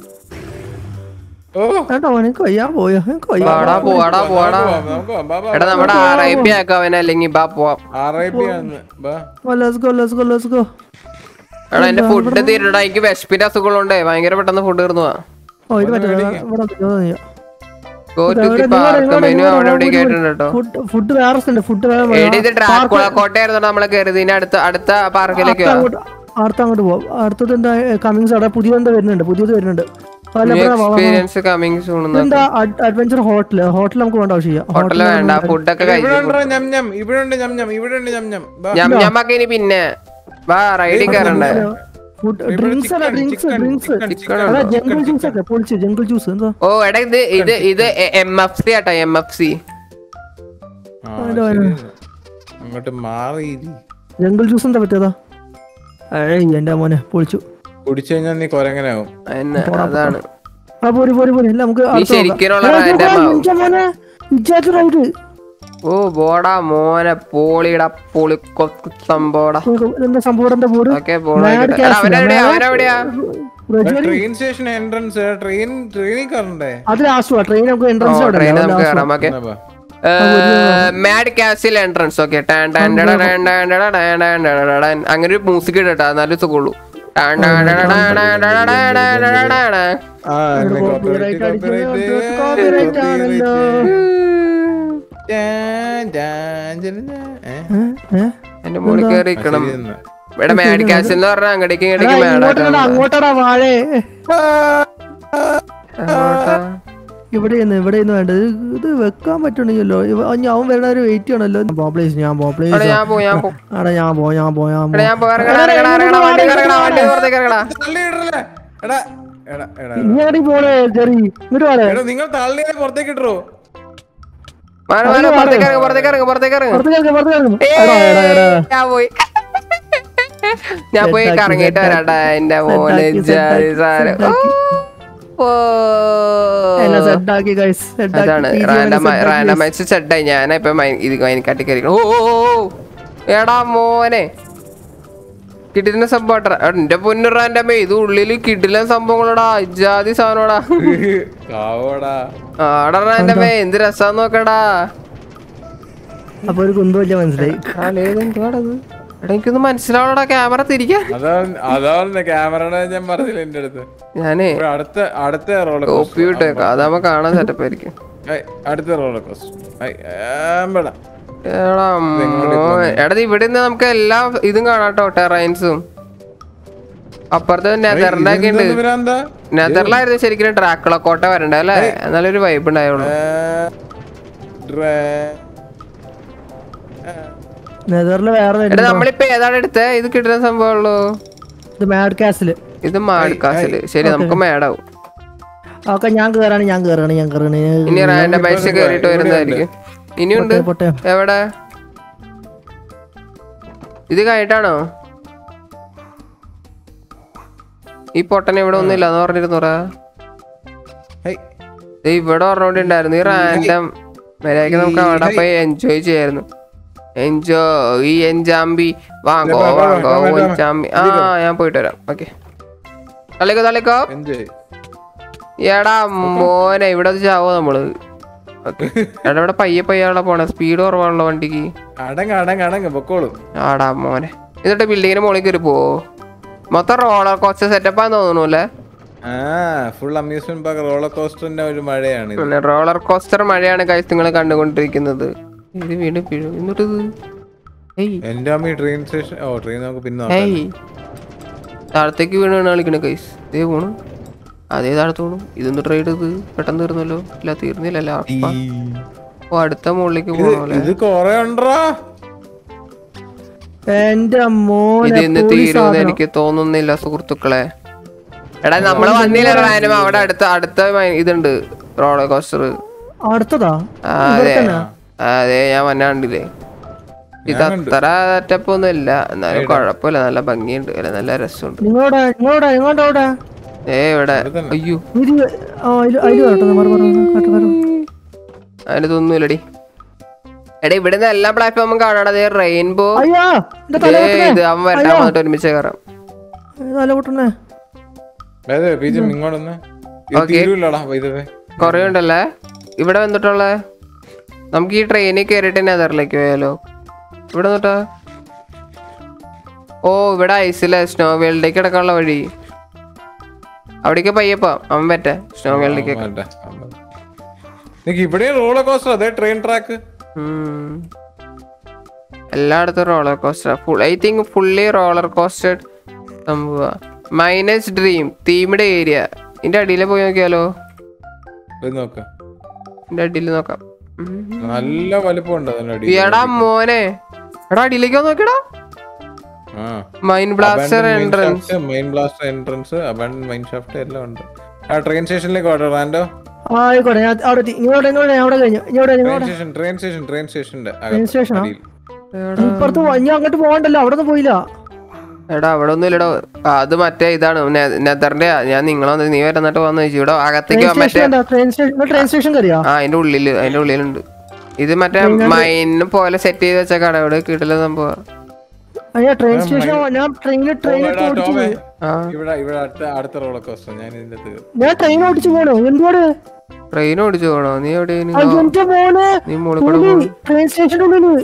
ഓ ഏട്ടാ എനിക്ക് കൊയ്യാൻ പോയോ എനിക്ക് കൊയ്യാ വാടാ പോവാടാ പോവാടാ എടാ നമ്മുടെ ആർ ഐ പി ആക്കാം അവനെ അല്ലെങ്കിൽ ബാ പോവാം ആർ ഐ പി ആണ് ബാ let's go let's go let's go എടാ എന്റെ ഫുഡ് തീരടാ എനിക്ക് വിശപ്പിന്റെ അസുഖങ്ങളുണ്ടേ ഭയങ്കര പെട്ടെന്ന് ഫുഡ് തീർന്നു പോവാ ഓ ഇത് പറ്റില്ല ഇവിടെ പറ്റില്ല go to the park menu അവിടെ ഇവിടെ കേട്ടിട്ടുണ്ട് കേട്ടോ ഫുഡ് ഫുഡ് വേറെ സ്ഥലം ഫുഡ് എടി ഇത് ഡ്രാക്കുള കോട്ടയായിരുന്നു നമ്മളെ കയറിയത് ഇനി അടുത്ത അടുത്ത പാർക്കിലേക്ക് വാ അങ്ങോട്ട് അടുത്ത അങ്ങോട്ട് പോവാം അടുത്തത് എന്താ കമ്മിങ്സ് അവിടെ പുതിയത് എന്താ വരുന്നുണ്ട് പുതിയത് വരുന്നുണ്ട് അല്ല, ഇവിടെ വാ, വാ, വാ. എക്സ്പീരിയൻസ് കമ്മിങ് സൂൺ എന്താ അഡ്വഞ്ചർ ഹോട്ടൽ ഹോട്ടൽ നമുക്ക് വേണ്ട ആവശ്യമില്ല ഹോട്ടലിൽ വേണ്ട ഫുഡൊക്കെ ഇവിടെ കഴിച്ചു ഉണ്ടോ ഞം ഞം ഇവിടെ ഉണ്ട് ഞം ഞം ഇവിടെ ഉണ്ട് ഞം ഞം ബാ ഞാൻ ഞമ്മക്ക് ഇനി പിന്നെ വാ റൈഡിൽ കയറണ്ടേ ഫുഡ് ഡ്രിങ്ക്സ് അല്ല ഡ്രിങ്ക്സ് ഡ്രിങ്ക്സ് ചിക്കൻ അതാ ജംഗിൾ ജ്യൂസ് ഒക്കെ പൊളിച്ച് ജംഗിൾ ജ്യൂസ് എന്താ ഓ എടാ ഇത് ഇത് ഇത് M F C auto M F C ആ, ശരി. അങ്ങോട്ട് മാറി ജംഗിൾ ജ്യൂസ് എന്താ പറ്റിയതാ ഏയ് എന്റെ മോനെ പൊളിച്ചു കുടിച്ചു കഴിഞ്ഞാൽ നീ കൊരങ്ങനാവും അതാണ് ആ പോരി പോരി പോരി ഇല്ല നമുക്ക് നീ അടുത്ത നോക്കാം. ശരിക്കുള്ള എടാ, റാൻഡം ഇതാ, ആവും. എന്റെ മോനെ ഇജ്ജാതി റൈഡ് ഓ ബോടാ മോനെ പോളിടാ പൊളി സംഭവടാ എന്താ സംഭവം എന്താ board okay ball Mad Castle, അവനെവിടെയാ Mad- അവനെവിടെയാ ട്രെയിൻ സ്റ്റേഷൻ എൻട്രൻസ് ട്രെയിൻ ട്രെയിനിൽ കയറണ്ടേ അത് ലാസ്റ്റ് ട്രെയിൻ നമുക്ക് എൻട്രൻസ് അവിടെ ട്രെയിൻ ഇല്ല, നമുക്ക് last കയറാം ഓക്കെ എന്നാ ബാ. മാഡ് കാസിൽ എൻട്രൻസ് ഓക്കെ അങ്ങനെ ഒരു മ്യൂസിക് ഇടട്ടാ നല്ല സുഖമുള്ളൂ ടാൻ ടാൻ ടാൻ ടാൻ ടാൻ ടാൻ ടാൻ ടാൻ ടാൻ ടാൻ ടാൻ. ആ, എന്നെ copyright copyright, അടിച്ചത് copyright. copyright ആണല്ലോ. ടാൻ, ടാൻ, ജന, ഏ? ഏ? ഏ? എന്റെ മുകളിൽ കയറി നിൽക്കണം ശരി എന്നാ. ഇവിടെ മാഡ് കാസിൽ എന്ന് പറഞ്ഞാൽ അങ്ങടേക്ക് എടാ, ഇങ്ങടേക്ക് ഇങ്ങോട്ടടാ മാഡാ അങ്ങോട്ടടാ വാഴേ ഇവിടെ നിന്ന് ഇവിടെ നിന്ന് വേണ്ടത് ഇത് വെക്കാൻ പറ്റണില്ലല്ലോ ഇവ- ആ, ഞാൻ വരണ ഒരു വെയിറ്റ് ചെയ്യണല്ലോ പോപ്ലേസ് ഞാൻ പോപ്ലേസ് എടാ ഞാൻ പോ ഞാൻ പോ എടാ ഞാൻ പോ ഞാൻ പോ ഞാൻ പോ എടാ ഞാൻ പോ ഇറങ്ങടാ ഇറങ്ങടാ ഇറങ്ങടാ വണ്ടി ഇറങ്ങടാ വണ്ടി പുറത്തേക്ക് ഇറങ്ങടാ തള്ളി ഇടല്ലേ? എടാ, എടാ, എടാ, നീ എവിടെ പോണേ ചെറി ഇങ്ങോട്ട് വാടേ എടാ, നിങ്ങൾ തള്ളിയെ പുറത്തേക്ക് ഇട്ടോ മാറി മാറി പുറത്തേക്ക് ഇറങ്ങ് പുറത്തേക്ക് ഇറങ്ങ് പുറത്തേക്ക് ഇറങ്ങ് പുറത്ത് കേൾക്കാം പുറത്ത് കേൾക്കാം ഏയ്, എടാ എടാ എടാ ഞാൻ പോയി ഞാൻ പോയി സെറ്റാക്കി, കറങ്ങിട്ട് വരാട്ടാ എന്റെ മോനെ സെറ്റാക്കി, ജാതി സാധനം സെറ്റാക്കി. ഓ. എന്നെ സെറ്റാക്കി ഗൈസ് അതാണ് റാൻഡമൈസ് സെറ്റായി ഞാനാ ഇപ്പൊ മൈ- ഇത് മൈനക്കാട്ടി കയറി ഓ ഓ, ഓ, ഓ. എടാ മോനെ കിടിലൻ സംഭവം എന്റെ പൊന്നു റാൻഡമേ ഇത് ഉള്ളില് കിടിലൻ സംഭവങ്ങളടാ ഇജാതി സാധനോടാ കാവോടാ ആടാ റാൻഡമേ എന്ത് രസാന്ന് നോക്കടാ അപ്പൊ ഒരു കുന്തമില്ല മനസ്സിലായി എന്തുവാടത് എടാ എനിക്കൊന്നും മനസ്സിലാവണടാ ക്യാമറ തിരിക്കാൻ അതാണ് അതാണ് ക്യാമറയുടെ ഞാൻ പറഞ്ഞില്ല എന്റെ അടുത്ത് ഞാനേ ഒരു അടുത്ത അടുത്ത റോളർ കോപ്പി വിട്ടേക്കാം അതാവുമ്പോ കാണാൻ സെറ്റപ്പ് ആയിരിക്കും അടുത്ത റോളർ കോസ്റ്റർ എടാ അമ്മോ. എടാ ഇവിടെ നിന്ന് നമുക്ക് എല്ലാ ഇതും കാണാട്ടോ ടെറൈൻസും അപ്പുറത്ത് നെതറിന്റെ ഒക്കെ ഉണ്ട് നെതറിലായിരുന്നു ശരിക്കും ഡ്രാക്കുള കോട്ട വരണ്ടേ അല്ലേ എന്നാലൊരു വൈബ് ഉണ്ടായുള്ളൂ നെതറില് വേറെ എടാ നമ്മളിപ്പോ ഏതാണ് എടുത്തേ ഇത് കിട്ടുന്ന സംഭവമുള്ളൂ ഇത് മാഡ് കാസില് ഇത് മാഡ്കാസില് ശരി നമുക്ക് മേടാവും ഓക്കെ ഞാൻ കേറാണ് ഞാൻ കേറാണ് ഞാൻ കേറാണ് ഇനി റാൻഡം പൈസ കയറിയിട്ട് വരുന്നതായിരിക്കും ഇനിയുണ്ട് പൊട്ടെ എവിടെ ഇത് കഴിഞ്ഞിട്ടാണോ ഈ പൊട്ടൻ ഇവിടെ ഒന്നും ഇല്ലാന്ന് പറഞ്ഞിരുന്നോറാ ദേ ഇവിടെ പറഞ്ഞോണ്ടിണ്ടായിരുന്നു ഈ റാൻഡം മര്യാദക്ക് നമുക്ക് അവിടെ പോയി എൻജോയ് ചെയ്യായിരുന്നു എൻജോയ് ഈ എൻജാമ്പി വാങ്ങോ വാ, വാ, വാങ്ങോ വാ, വാ, വാ. എൻജാമ്പി ആ ഞാൻ പോയിട്ട് വരാം ഓക്കെ തള്ളിക്കോ തള്ളിക്കോ എൻജോയ് എടാ മോനെ ഇവിടെ വെച്ച് ചാവോ നമ്മള് Okay. എടാ ഇവിടെ പയ്യെ പയ്യാണല്ലോ പോണേ സ്പീഡ് കുറവാണല്ലോ വണ്ടിക്ക് അടങ്ങ് അടങ്ങ് അടങ്ങ് പൊക്കോളും ആടാ മോനെ എന്നിട്ട് ബിൽഡിങ്ങിന് മുകളിൽ കയറി പോവോ മൊത്തം റോളർ കോസ്റ്റർ സെറ്റപ്പാന്ന് തോന്നുന്നു അല്ലേ ആ ഫുൾ അമ്യൂസ്മെന്റ് പാർക്ക് റോളർ കോസ്റ്ററിന്റെ ഒരു മഴയാണ് ഇത്. പിന്നെ റോളർ കോസ്റ്റർ മഴയാണ് കഴിച്ച് നിങ്ങൾ കണ്ടുകൊണ്ടിരിക്കുന്നത് ഇത് വീണ്ടും പിഴു എന്നിട്ട് ഇത് ഏയ് എന്റെ അമ്മ ട്രെയിൻ സ്റ്റേഷൻ ഓ ട്രെയിൻ നമുക്ക് പിന്നെ നോക്കാം ഏയ് താഴത്തേക്ക് വീണ് വീണ് കളിക്കണ കൈസ് ഇതേ പോണു അതേ താഴത്ത് പോണു ഇതൊന്ന് ട്രൈ ചെയ്തത് പെട്ടെന്ന് തീർന്നല്ലോ ഇല്ല തീർന്നില്ലല്ല ഓ അടുത്ത മുകളിലേക്ക് ഇത് പോണോ ഇത് കൊറേ ഉണ്ടോ എന്റെ ഇത് മോനെ ഇന്ന് പൊളി തീരുമെന്ന് സാധനം. എനിക്ക് തോന്നുന്നില്ല സുഹൃത്തുക്കളെ എടാ നമ്മള് വന്നില്ല റാനും അവിടെ അടുത്ത അടുത്ത മൈ- ഇതുണ്ട് റോളർ കോസ്റ്റർ അടുത്തതാ അതെ അതെ ഞാൻ വന്ന കണ്ടില്ലേ ഇത് അത്ര സെറ്റപ്പ് ഒന്നും ഇല്ല എന്നാലും കുഴപ്പമില്ല നല്ല ഭംഗിയുണ്ട് അല്ല നല്ല രസമുണ്ട് നിങ്ങളോടെ നിങ്ങളോടെ നിങ്ങളുടെ അവിടെ ഏ ഇവിടെ അയ്യോ ഇത് ആ അതില് അതില് കേട്ടോ മറ മറ കേട്ടോ കേട്ടോ അതിന് തോന്നൂലടി എടാ ഇവിടുന്ന് എല്ലാ പ്ലാറ്റ്ഫോമും കാണാതെ റെയിൻബോ അയ്യാ എന്റെ തല പൊട്ടണേ ഇത് അവൻ വരട്ടാൻ വന്നിട്ട് ഒരുമിച്ച് കയറാം തല പൊട്ടണേ അതെ ബീജം ഇങ്ങോട്ടൊന്ന് ഇത് തീരൂലടാ ഇതേ കൊറേ ഉണ്ടല്ലേ ഇവിടെ വന്നിട്ടുള്ള നമുക്ക് ഈ ട്രെയിനിൽ കയറിയിട്ട് നെതറിലേക്ക് പോയാലോ ഇവിടെ വന്നിട്ടാ ഓ ഇവിടെ ഐസിലെ സ്നോ വേൾഡിലേക്ക് കിടക്കാനുള്ള വഴി അവിടേക്ക് പയ്യപ്പോ അവൻ പറ്റേ സ്നോ വേൾഡിലേക്ക് നിനക്ക് ഇവിടെ റോളർ കോസ്റ്റർ അതെ ട്രെയിൻ ട്രാക്ക് എല്ലായിടത്തും roller coaster full I think fully roller coasted സംഭവ മൈനസ് ഡ്രീം തീമിയുടെ ഏരിയ ഇതിന്റെ അടിയിൽ പോയി നോക്കിയാലോ ഇത് നോക്ക ഇതിന്റെ അടിയിൽ നോക്കാം ഉം. നല്ല വലിപ്പമുണ്ട് അതിന്റെ അടി എടാ മോനെ എടാ അടിയിലേക്ക് വന്ന് നോക്കിയടാ ആ mine blaster entrance main blaster entrance abandoned mine shaft എല്ലാം ഉണ്ട് ആ ട്രെയിൻ സ്റ്റേഷനിലേക്ക് ഓട്ടോ റാൻഡോ ആ ആയിക്കോട്ടെ ഞാൻ അവിടെ എത്തി. ഇങ്ങോട്ട് ഇങ്ങോട്ട് ഞാൻ അവിടെ കഴിഞ്ഞു ഇങ്ങോട്ട് ട്രെയിൻ ഇങ്ങോട്ട് സ്റ്റേഷൻ ട്രെയിൻ സ്റ്റേഷൻ ട്രെയിൻ സ്റ്റേഷന്റെ ട്രെയിൻ സ്റ്റേഷനാ? അടിയിൽ ഇപ്പുറത്ത് പോ- ഇനി അങ്ങോട്ട് പോകണ്ടല്ലോ അവിടെ നിന്ന് പോയില്ല എടാ അവിടെ ഒന്നും ഇല്ലടോ ആ, അത് മറ്റേ ഇതാണ് നെ- നെതറിന്റെ ഞാൻ നിങ്ങളെ നീ വരുന്നിട്ട് വന്ന് ചോദിച്ചു ഇവിടെ അകത്തേക്ക് ട്രെയിൻ വാ, മറ്റേ സ്റ്റേഷൻ എന്താ ട്രെയിൻ സ്റ്റേഷൻ ട്രെയിൻ സ്റ്റേഷൻ കയറിയാ ആ അതിന്റെ ഉള്ളില് അതിന്റെ ഉള്ളിലുണ്ട് ഇത് മറ്റേ മൈന് പോലെ സെറ്റ് ചെയ്ത് വെച്ച കട ഇവിടെ കിട്ടില്ല സംഭവം അയ്യാ ട്രെയിൻ സ്റ്റേഷൻ ഞാൻ ട്രെയിനിൽ ട്രെയിൻ എടാ, ഓടിച്ചു ടോമേ, പോയി ആ ഇവിടെ ഇവിടെ അടുത്ത അടുത്ത റോളർ കോസ്റ്റർ ഞാൻ ഇതിന്റെ അകത്ത് ഞാൻ ട്രെയിൻ ഓടിച്ചു പോണോ എന്തുവാട് ട്രെയിൻ ഓടിച്ചു പോണോ നീ എവിടെ അയ്യോ, എന്റെ മോനെ നീ മുകളിൽ കൂടെ പുള്ളി ട്രെയിൻ സ്റ്റേഷന്റെ ഉള്ളില്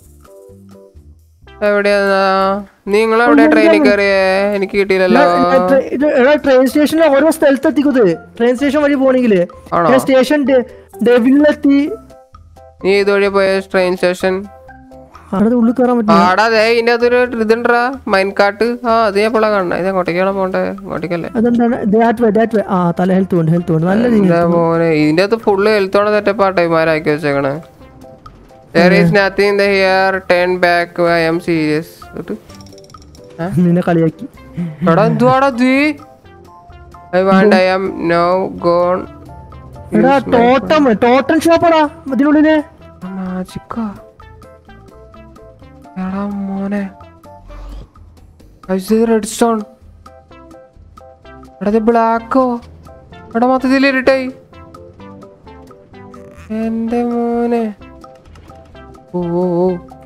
എവിടെയാ നിങ്ങൾ എവിടെ ട്രെയിനിൽ കയറിയേ എനിക്ക് കിട്ടിയില്ലല്ലോ ഞാൻ ട്രെ- ഇത് എടാ ട്രെയിൻ സ്റ്റേഷനിൽ ഓരോ സ്ഥലത്ത് എത്തിക്കുന്നത് ട്രെയിൻ സ്റ്റേഷൻ വഴി പോണെങ്കില് ആണോ? ഞാൻ സ്റ്റേഷൻ ഡെ- ഡെവിലെത്തി നീ ഇതുവഴി പോയ ട്രെയിൻ സ്റ്റേഷൻ അവിടെ ഉള്ളിൽ കയറാൻ പറ്റില്ല ആടാ അതെ ഇതിന്റെ അതൊരു ഇതുണ്ടാ മൈൻകാട്ട് ആ അത് ഞാൻ എപ്പോഴാ കാണണേ ഇത് അങ്ങോട്ടേക്കാണോ പോണ്ടേ അങ്ങോട്ടേക്കല്ലേ അതെന്താണ് ദാറ്റ് വേ ദാറ്റ് വേ ആ തല ഹെൽത്ത് ഉണ്ട് ഹെൽത്ത് ഉണ്ട് നല്ല രീതിയിൽ എന്താ മോനെ ഇതിന്റെ അകത്ത് ഫുള്ള് ഹെൽത്തോടെ സെറ്റപ്പ് ആ ടൈമാരാക്കി വെച്ചേക്കണേ There is nothing in the here. Turn back. I am serious. എന്നിട്ട് നിന്നെ കളിയാക്കി എടാ എന്തുവാടാ ഇത് I want I am no gone എടാ ടോട്ടം ടോട്ടം ഷോപ്പാടാ ഇതിനുള്ളില് മാജിക്കാ എടാ മോനെ റെഡ് സ്റ്റോൺ എടാ ഇത് ബ്ലാക്കോ എടാ മൊത്തത്തിൽ ഇരുട്ടായി എന്റെ മോനെ ഓ ഓ ഓ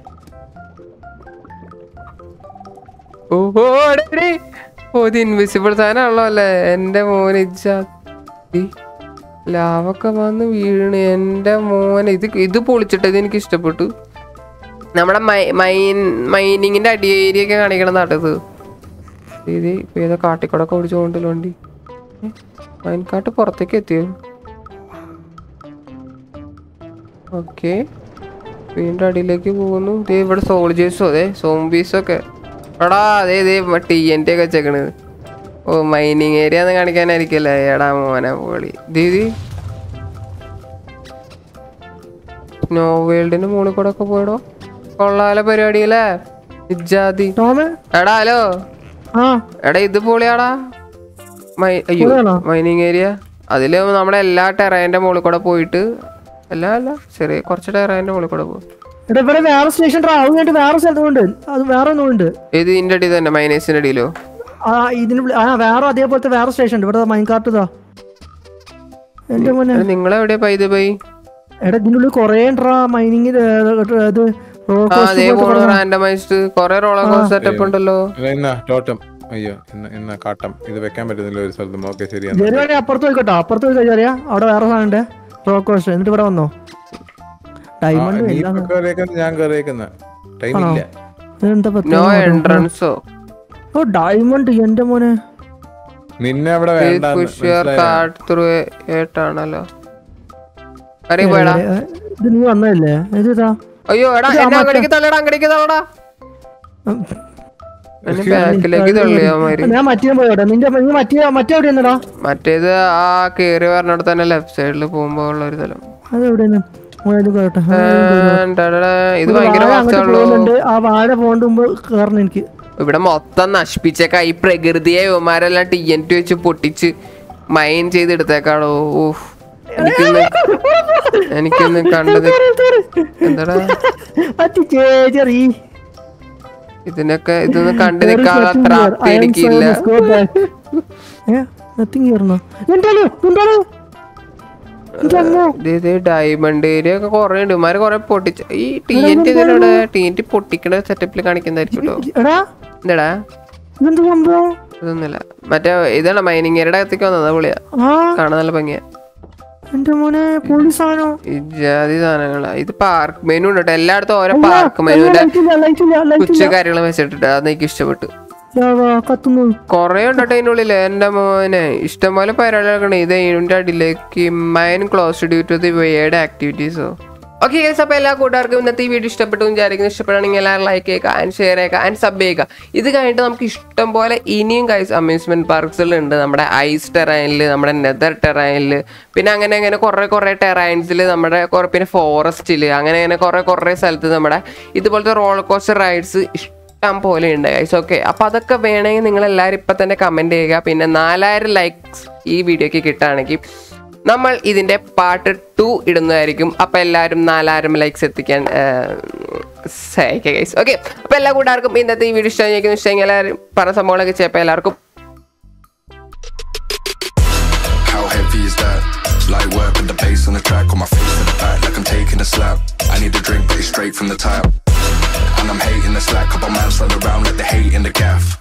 ഓ ഓ എടേ, എടേ. ഓ ഇത് ഇൻവിസിബിൾ സാധനമാണല്ലോ അല്ലേ എന്റെ മോനെ ഇജ്ജാ ലാവൊക്കെ വന്ന് വീണ് എന്റെ മോനെ ഇത് ഇത് പൊളിച്ചിട്ട് ഇത് എനിക്ക് ഇഷ്ടപ്പെട്ടു നമ്മുടെ മൈ- മൈൻ മൈനിങ്ങിന്റെ അടി ഏരിയ ഒക്കെ കാണിക്കണം നാട്ടത് ഇത് ഇപ്പൊ ഏതാ കാട്ടിക്കൂടെ ഓടിച്ചു കൊണ്ടല്ലോ വണ്ടി ഏ? മൈൻകാട്ട് പുറത്തേക്ക് എത്തിയോ ഓക്കെ വീണ്ടും അടിയിലേക്ക് പോകുന്നു ദേ ഇവിടെ സോൾജേഴ്സോ അതെ സോംബീസോ ഒക്കെ എടാ അതേ ദേ ടി എൻ ടി ഒക്കെ വെച്ചേക്കണ് ഓ മൈനിങ് ഏരിയ എന്ന് കാണിക്കാനായിരിക്കല്ലേ എടാ മോനെ പോളി ദീദി സ്നോ വേൾഡിന്റെ മുകളിൽ കൂടെ ഒക്കെ പോയടോ കൊള്ളാല പരിപാടിയല്ലേ ഇജാതി ടോമേ എടാ ഹലോ ആ എടാ ഇത് പൊളിയാടാ മൈ അയ്യോ പൊളിയാണോ? മൈനിങ് ഏരിയ അതില് നമ്മുടെ എല്ലാ ടെറൈൻ്റെ മുകളിൽ കൂടെ പോയിട്ട് എല്ലാ അല്ല ചെറിയ കുറച്ച് ടെറൈൻ്റെ മുകളിൽ കൂടെ പോകും എടാ ഇവിടെ വേറെ സ്റ്റേഷൻ ട്രാവൽ കഴിഞ്ഞിട്ട് വേറെ സ്ഥലത്തുണ്ട് അത് വേറെ ഒന്നും ഉണ്ട് ഇത് ഇതിന്റെ അടി തന്നെ മൈനസിന്റെ അടിയിലോ ആ ഇതിന് വിളി- ആ വേറെ അതേപോലത്തെ വേറെ സ്റ്റേഷൻ ഉണ്ട് ഇവിടെ മൈൻകാർട്ട് ഇതാ എന്റെ മോനെ നിങ്ങളെവിടെയാ പൈത് പോയി എടാ ഇതിനുള്ളിൽ കൊറേ ഉണ്ടറാ മൈനിങ് ഇത് roller ആ coaster അതേ പോലത്തെ പോണ കുറേ- റാൻഡമൈസ്ഡ് കൊറേ റോളർ സെറ്റപ്പ് ഉണ്ടല്ലോ ഇല്ല, ഇന്നാ ടോട്ടം അയ്യോ ഇന്ന് ഇന്ന കാട്ടം ഇത് വെക്കാൻ പറ്റുന്നില്ല ഒരു സ്ഥലത്തും ഓക്കെ ശരിയാണ് ജെറി വേണേ അപ്പുറത്ത് പോയിക്കോട്ടോ അപ്പുറത്ത് പോയി ചെറിയ അവിടെ വേറെ സാധനം ഉണ്ട് റോക്കോസ്റ്റ് എന്നിട്ട് ഇവിടെ വന്നോ ഡയമണ്ട് നീ എല്ലാം ഇപ്പൊ കേറിയേക്കുന്ന ഞാൻ കേറിയേക്കുന്ന ടൈം ഇല്ല എന്താ നോ പറ്റുക എൻട്രൻസോ ഓ ഡയമണ്ട് എന്റെ മോനെ നിന്നെ അവിടെ വേണ്ട പുഷ്യർ കാർഡ് ത്രൂ ഏട്ടാണല്ലോ അറിയ പോയടാ ഏ, ഇത് നീ വന്നതല്ലേ ഇത് ഇതാ അയ്യോ എടാ എന്നെ അങ്ങടേക്ക് തള്ളടാ അങ്ങടേക്ക് തള്ളടാ എന്നെ ബാക്കിലേക്ക് തള്ളിയാ മാതിരി ഞാൻ മറ്റേ പോയോട്ടെ നിന്റെ നീ മറ്റേ മറ്റേ എവിടെ നിന്നടാ മറ്റേത് ആ കേറി പറഞ്ഞിടത്ത് തന്നെ ലെഫ്റ്റ് സൈഡിൽ പോകുമ്പോ ഉള്ള ഒരു സ്ഥലം അത് എവിടെയാണ് പോയോട്ടെ ഏൻ ടടടാ. ഇത് ഭയങ്കര വാഴ ഫാസ്റ്റ് അങ്ങോട്ട് ആണല്ലോ പോകുന്നുണ്ട് ആ വാഴ പോകണ്ട മുമ്പ് കയറണം എനിക്ക് ഇവിടെ മൊത്തം നശിപ്പിച്ചേക്ക ഈ പ്രകൃതിയെ ഇവന്മാരെല്ലാം ടി എൻ ടി വെച്ച് പൊട്ടിച്ച് മൈൻ ചെയ്തെടുത്തേക്കാണോ ഊഫ് എനിക്കൊന്ന് എനിക്കൊന്ന് കണ്ടത് എന്താടാ മറ്റേ ചെറിയ ഇതിനൊക്കെ ഇതൊന്നും കണ്ടു നിൽക്കാനുള്ള അത്ര അപ്പി എനിക്കില്ല നത്തിങ് കയറണോ എന്താണ് എന്താണ് എന്റെ അമ്മോ ഡയമണ്ട് ഏരിയ ഒക്കെ കുറെ ഉണ്ട് ഇവന്മാര് കുറെ പൊട്ടിച്ച ഈ ടി എൻ ടി ഇതിനോട് ടി എൻ ടി പൊട്ടിക്കണ സെറ്റപ്പിൽ കാണിക്കുന്നതായിരിക്കും കേട്ടോ എടാ എന്താടാ ഇതെന്ത് സംഭവം ഇതൊന്നുമില്ല മറ്റേ ഇതാണ് മൈനിങ് ഏരിയുടെ അകത്തേക്ക് വന്നത് പൊളിയാ ആ കാണാൻ നല്ല ഭംഗിയാ എന്റെ മോനെ പോലീസാണോ ഈ ജാതി സാധനങ്ങളാ ഇത് പാർക്ക് മെനു ഉണ്ട് കേട്ടോ എല്ലായിടത്തും ഓരോ പാർക്ക് മെനുവിന്റെ ലൈറ്റില്ല ലൈറ്റില്ല ലൈറ്റില്ല ഉച്ച കാര്യങ്ങൾ വെച്ചിട്ടുണ്ട് അത് എനിക്ക് ഇഷ്ടപ്പെട്ടു കത്തുന്നു കൊറേ ഉണ്ട് കേട്ടോ ഇതിന്റെ ഉള്ളില് എന്റെ മോനെ ഇഷ്ടംപോലെ പരിപാടികളൊക്കെ ഇത് ഇതിന്റെ അടിയിലേക്ക് mine close due to the word ആക്ടിവിറ്റീസോ ഓക്കെ ഗൈസ് അപ്പോൾ എല്ലാ കൂട്ടുകാർക്കും ഇന്നത്തെ ഈ വീഡിയോ ഇഷ്ടപ്പെട്ടു എന്ന് വിചാരിക്കുന്നു ഇഷ്ടപ്പെടുകയാണെങ്കിൽ എല്ലാവരും ലൈക്ക് ചെയ്യുക ആൻഡ് ഷെയർ ചെയ്യുക ആൻഡ് സബ് ചെയ്യുക ഇത് കഴിഞ്ഞിട്ട് നമുക്ക് ഇഷ്ടം പോലെ ഇനിയും ഗൈസ് അമ്യൂസ്മെന്റ് പാർക്സുകളുണ്ട് നമ്മുടെ ഐസ് ടെറൈനിൽ നമ്മുടെ നെതർ ടെറൈനിൽ പിന്നെ അങ്ങനെ അങ്ങനെ കുറേ കുറേ ടെറൈൻസിൽ നമ്മുടെ കുറേ പിന്നെ ഫോറസ്റ്റിൽ അങ്ങനെ അങ്ങനെ കുറേ കുറേ സ്ഥലത്ത് നമ്മുടെ ഇതുപോലത്തെ റോളർ കോസ്റ്റർ റൈഡ്സ് ഇഷ്ടം പോലെ ഉണ്ട് ഗൈസ് ഓക്കെ അപ്പോൾ അതൊക്കെ വേണമെങ്കിൽ നിങ്ങൾ എല്ലാവരും ഇപ്പം തന്നെ കമൻറ്റ് ചെയ്യുക പിന്നെ നാലായിരം ലൈക്സ് ഈ വീഡിയോക്ക് കിട്ടുകയാണെങ്കിൽ നമ്മൾ ഇതിൻ്റെ പാർട്ട് ടു ഇടുന്നതായിരിക്കും അപ്പോൾ എല്ലാവരും നാലായിരം ലൈക്സ് എത്തിക്കാൻ സഹായിക്കുക ഗൈസ് ഓക്കെ അപ്പോൾ എല്ലാ കൂട്ടുകാർക്കും ഇന്നത്തെ ഈ വീഡിയോ ഇഷ്ടമായിരിക്കും ഇഷ്ടമെങ്കിൽ എല്ലാവരും പറഞ്ഞ സംഭവങ്ങളൊക്കെ ചെയ്യപ്പോൾ എല്ലാവർക്കും How heavy is that? Light work with the bass on the track, on my face in the back like I'm taking a slap. I need a drink, but it's straight from the tap. And I'm hating the slack, couple man slide around like the hate in the gaff.